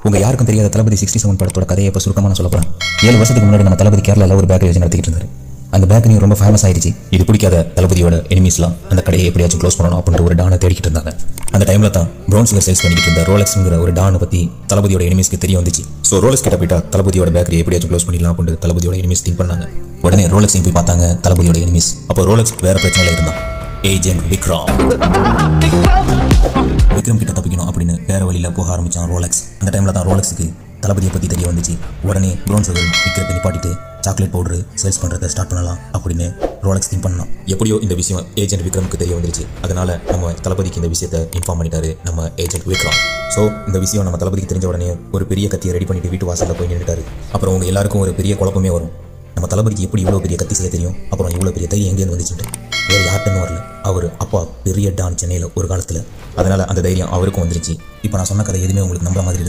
உங்க யாருக்கும் தெரியாத தளபதி சிக்ஸ்டி செவன் படத்தோட கதையை இப்போ சுருக்கமாக நான் சொல்ல போறேன் ஏழு வருஷத்துக்கு முன்னாடி நம்ம தளபதி கேரளால ஒரு பேக்கரி வச்சு நடத்திட்டு இருந்தாரு அந்த பேக்கரி ரொம்ப ஃபேமஸ் ஆயிடுச்சு இது பிடிக்காத தளபதியோட எனிமீஸ்லாம் அந்த கடையை எப்படியாச்சும் க்ளோஸ் பண்ணணும் அப்படின்ற ஒரு டானை தேடிக்கிட்டு இருந்தாங்க அந்த டைம்ல தான் ப்ரௌன் சுகர் சேல்ஸ் பண்ணிக்கிட்டு இருந்த ரோலெக்ஸ்ங்கிற ஒரு டானை பத்தி தளபதியோட எனிமீஸ்க்கு தெரிய வந்துச்சு ஸோ ரோலெக்ஸ் கிட்ட போயிட்டா தளபதியோட பேக்கரி எப்படியாச்சும் க்ளோஸ் பண்ணிடலாம் அப்படின்னு தளபதியோட எனிமீஸ் திங்க் பண்ணாங்க உடனே ரோலெக்ஸையும் போய் பார்த்தாங்க தளபதியோட எனிமீஸ் அப்போ ரோலெக்ஸ் வேற பிரச்சனையில இருந்தான் ஏஜென்ட் விக்ரம் விக்ரம் கிட்ட தப்பிக்கணும் அப்படின்னு வேற வழியில போக ஆரம்பிச்சான் ரோலெக்ஸ் அந்த டைம்ல தான் ரோலெக்ஸுக்கு தளபதியை பத்தி தெரிய வந்துச்சு உடனே ப்ரௌன் சுகர் விக்ரத்தை நிப்பாட்டிட்டு சாக்லேட் பவுடர் சேல்ஸ் பண்றதை ஸ்டார்ட் பண்ணலாம் அப்படின்னு ரோலெக்ஸ் திங்க் பண்ணான் எப்படியோ இந்த விஷயம் ஏஜென்ட் விக்ரமுக்கு தெரிய வந்துருச்சு அதனால நம்ம தளபதிக்கு இந்த விஷயத்தை இன்ஃபார்ம் பண்ணிட்டாரு நம்ம ஏஜென்ட் விக்ரம் ஸோ இந்த விஷயம் நம்ம தளபதிக்கு தெரிஞ்ச உடனே ஒரு பெரிய கத்தியை ரெடி பண்ணிட்டு வீட்டு வாசல்ல போய் நின்றுட்டாரு அப்புறம் உங்க எல்லாருக்கும் ஒரு பெரிய குழப்பமே வரும் நம்ம தளபதிக்கு எப்படி இவ்வளோ பெரிய கத்தி செய்ய தெரியும் அப்புறம் இவ்வளோ பெரிய தைரியம் எங்கேருந்து வந்துச்சுட்டு வேறு யார்கிட்டன்னு வரல அவர் அப்பா பெரிய டான் சென்னையில் ஒரு காலத்தில் அதனால அந்த தைரியம் அவருக்கும் வந்துருச்சு இப்போ நான் சொன்ன கதை எதுவுமே உங்களுக்கு நம்புற மாதிரி